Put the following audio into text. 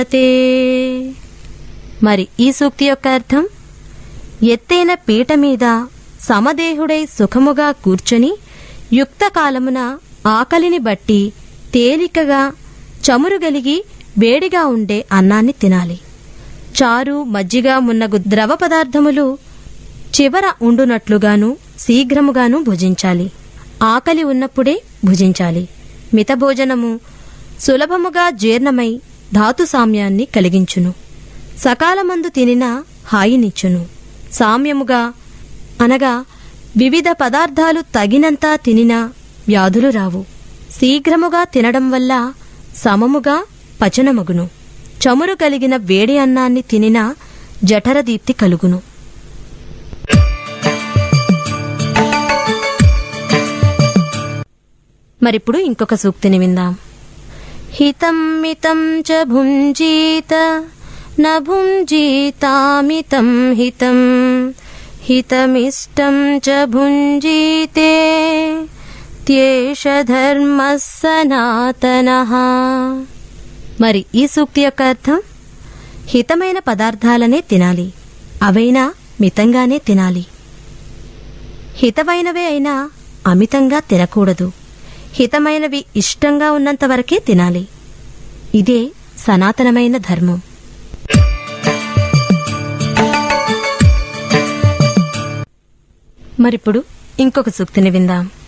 తే మరి ఈ సూక్తి యొక్క అర్థం ఎత్తైన పీట మీద సమదేహుడై సుఖముగా కూర్చొని యుక్త కాలమున ఆకలిని బట్టి తేలికగా చమురు గలిగి వేడిగా ఉండే అన్నాన్ని తినాలి చారు మజ్జిగ మున్నగు ద్రవ పదార్థములు చివర ఉండునట్లుగాను శీఘ్రముగాను భుజించాలి ఆకలి ఉన్నప్పుడే భుజించాలి మిత భోజనము సులభముగా జీర్ణమై ధాతు సామ్యాన్ని కలిగించును సకాలమందు తినిన హాయినిచ్చును సామ్యముగా అనగా వివిధ పదార్థాలు తగినంత తినినా వ్యాధులు రావు శీఘ్రముగా తినడం వల్ల సమముగా పచనమగును చమురు కలిగిన వేడి అన్నాన్ని తినినా జఠరదీప్తి కలుగును మరిప్పుడు ఇంకొక సూక్తిని విందాం హితం మితం చ భుంజీత న భుంజీతామితం హితం హితమిష్టం చ భుంజీతే త్యేష ధర్మ సనాతనః మరి ఈ సూక్తి యొక్క అర్థం హితమైన పదార్థాలనే తినాలి అవైనా మితంగానే తినాలి హితమైనవే అయినా అమితంగా తినకూడదు హితమైనవి ఇష్టంగా ఉన్నంత వరకే తినాలి ఇదే సనాతనమైన ధర్మం మరిప్పుడు ఇంకొక సూక్తిని విందాం